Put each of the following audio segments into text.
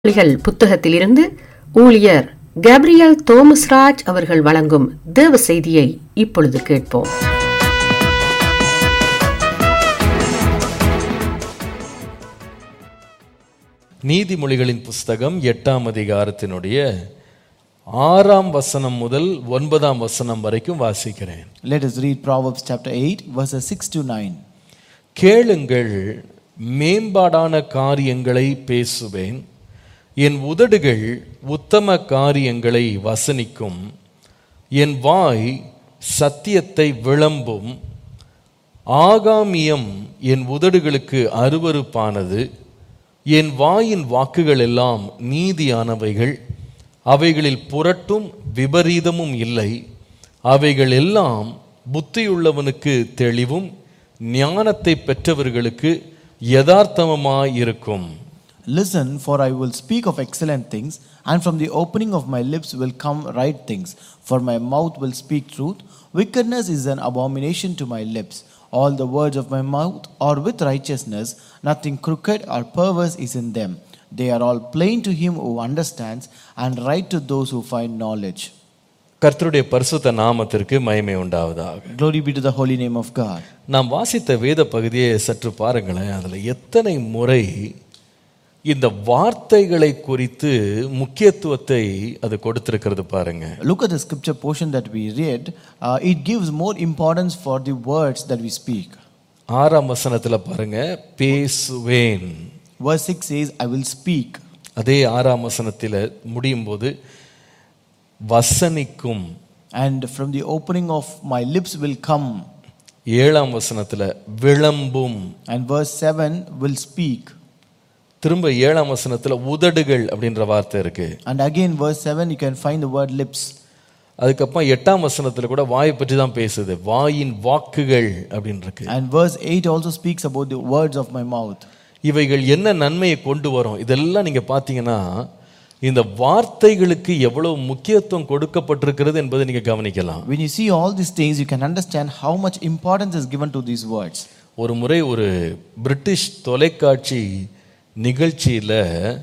மொழிகள் புத்தகத்திலிருந்து ஊழியர் கேப்ரியல் தோமஸ்ராஜ் அவர்கள் வழங்கும் தேவ செய்தியை இப்பொழுது கேட்போம் நீதிமொழிகளின் புஸ்தகம் எட்டாம் அதிகாரத்தினுடைய ஆறாம் வசனம் முதல் ஒன்பதாம் வசனம் வரைக்கும் வாசிக்கிறேன் Let us read Proverbs chapter 8, verses 6 to 9. கேளுங்கள் மேம்பாடான காரியங்களை பேசுவேன் என் உதடுகள் உத்தம காரியங்களை வசனிக்கும் என் வாய் சத்தியத்தை விளம்பும் ஆகாமியம் என் உதடுகளுக்கு அருவருப்பானது என் வாயின் வாக்குகள் எல்லாம் நீதியானவைகள் அவைகளில் புரட்டும் விபரீதமும் இல்லை அவைகள் எல்லாம் புத்தியுள்ளவனுக்கு தெளிவும் ஞானத்தை பெற்றவர்களுக்கு யதார்த்தமுமாயிருக்கும் Listen, for I will speak of excellent things, and from the opening of my lips will come right things. For my mouth will speak truth. Wickedness is an abomination to my lips. All the words of my mouth are with righteousness. Nothing crooked or perverse is in them. They are all plain to him who understands, and right to those who find knowledge. கர்த்தருடைய பரிசுத்த நாமத்திற்கு மகிமை உண்டாவதாக Glory be to the holy name of God. நாம் வாசித்த வேத பகுதியை சற்று பாருங்களேன் அதில் எத்தனை முறை இந்த வார்த்தைகளை குறித்து முக்கியத்துவத்தை அது கொடுத்திருக்கிறது பாருங்க Look at the scripture portion that we read. Uh, it gives more importance for the words that we speak. ஆறாம் வசனத்துல பாருங்க பேசுவேன் Verse 6 says, I will speak. அதே ஆறாம் வசனத்தில் முடியும் போது வசனிக்கும் And from the opening of my lips will come. ஏழாம் வசனத்துல விளம்பும் And verse 7 will speak. திரும்ப ஏழாம் வசனத்துல உதடுகள் அப்படின்ற வார்த்தை இருக்கு And again, verse 7, you can find the word lips. அதுக்கப்புறம் எட்டாம் வசனத்துல கூட வாயை பற்றி தான் பேசுது வாயின் வாக்குகள் அப்படின்னு இருக்கு And verse 8 also speaks about the words of my mouth. இவைகள் என்ன நன்மையை கொண்டு வரும் இதெல்லாம் நீங்க பார்த்தீங்கன்னா இந்த வார்த்தைகளுக்கு எவ்வளவு முக்கியத்துவம் கொடுக்கப்பட்டிருக்கிறது என்பதை நீங்க கவனிக்கலாம் When you see all these things, you can understand how much importance is given to these words. ஒரு முறை ஒரு பிரிட்டிஷ் தொலைக்காட்சி நிகழ்ச்சியில்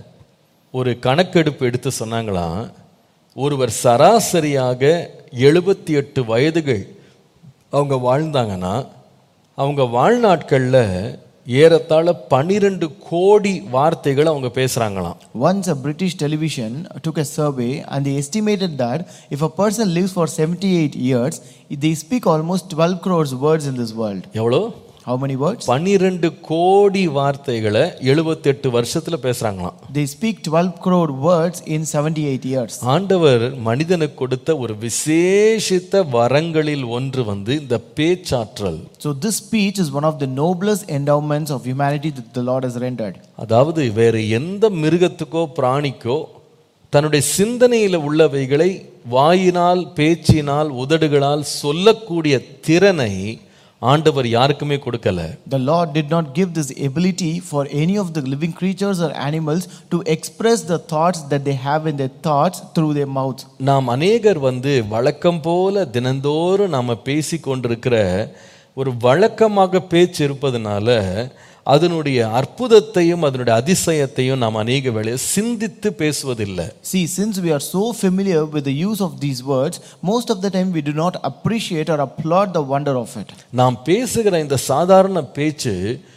ஒரு கணக்கெடுப்பு எடுத்து சொன்னாங்களாம் ஒருவர் சராசரியாக எழுபத்தி எட்டு வயதுகள் அவங்க வாழ்ந்தாங்கன்னா அவங்க வாழ்நாட்களில் ஏறத்தாழ பன்னிரெண்டு கோடி வார்த்தைகள் அவங்க பேசுகிறாங்களாம் Once a British television took a survey and they estimated that if a person lives for 78 years, they speak almost 12 crores words in this world. எவ்வளோ How many words? பன்னிரெண்டு கோடி வார்த்தைகளை எழுபத்தெட்டு வருஷத்தில் பேசுகிறாங்களாம் They speak 12 crore words in 78 years. ஆண்டவர் மனிதனுக்கு கொடுத்த ஒரு விசேஷித்த வரங்களில் ஒன்று வந்து இந்த பேச்சாற்றல் So, this speech is one of the noblest endowments of humanity that the Lord has rendered. அதாவது வேறு எந்த மிருகத்துக்கோ பிராணிக்கோ தன்னுடைய சிந்தனையில் உள்ளவைகளை வாயினால் பேச்சினால் உதடுகளால் சொல்லக்கூடிய திறனை ஆண்டவர் யாருக்குமே கொடுக்கல The Lord did not give this ability for any of the living creatures or animals to express the thoughts that they have in their thoughts through their mouth. நாம் அநேகர் வந்து வழக்கம் போல தினந்தோறும் நாம் பேசி கொண்டிருக்கிற ஒரு வழக்கமாக பேச்சு இருப்பதனால அதனுடைய அற்புதத்தையும் அதனுடைய அதிசயத்தையும் நாம் அநேக வேளை சிந்தித்து பேசுவதில்லை See, since we are so familiar with the use of these words, most of the time we do not appreciate or applaud the wonder of it. நாம் பேசுகிற இந்த சாதாரண பேச்சு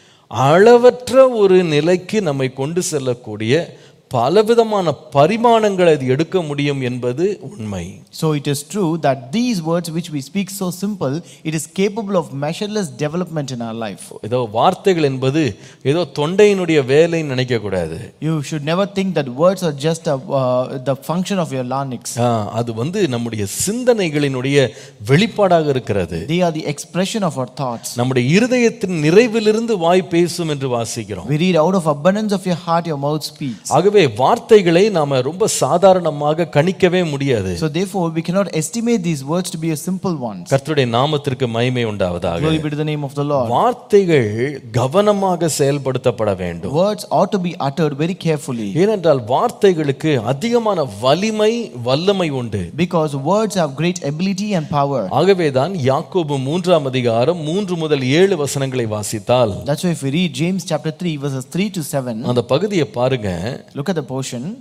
அளவற்ற ஒரு நிலைக்கு நம்மை கொண்டு செல்லக்கூடிய பலவிதமான பரிமாணங்களை அது எடுக்க முடியும் என்பது உண்மை So it is true that these words which we speak so simple, it is capable of measureless development in our life. ஏதோ வார்த்தைகள் என்பது ஏதோ தொண்டையினுடைய வேலைன்னு நினைக்க கூடாது You should never think that words are just a, uh, the function of your larynx. ஆ, அது வந்து நம்முடைய சிந்தனைகளினுடைய வெளிப்பாடாக இருக்கிறது They are the expression of our thoughts. நம்முடைய இருதயத்தின் நிறைவிலிருந்து வாய் பேசும் என்று வாசிக்கிறோம் We read out of abundance of your heart, your mouth speaks. ஆகவே வார்த்தைகளை நாம ரொம்ப சாதாரணமாக கணிக்கவே முடியாது So therefore, we cannot estimate these words to be a simple ones. கர்த்தருடைய நாமத்திற்கு மகிமை உண்டாவதாக Glory be to the name of the Lord. வார்த்தைகள் கவனமாக செயல்படுத்தப்பட வேண்டும் Words ought to be uttered very carefully ஏனென்றால் வார்த்தைகளுக்கு அதிகமான வலிமை வல்லமை உண்டு because words have great ability and power. ஆகவேதான் யாக்கோபு மூன்றாம் அதிகாரம் மூன்று முதல் ஏழு வசனங்களை வாசித்தால் That's why if we read James chapter 3, verses 3 to 7, அந்த பகுதியை பாருங்க look look at the portion.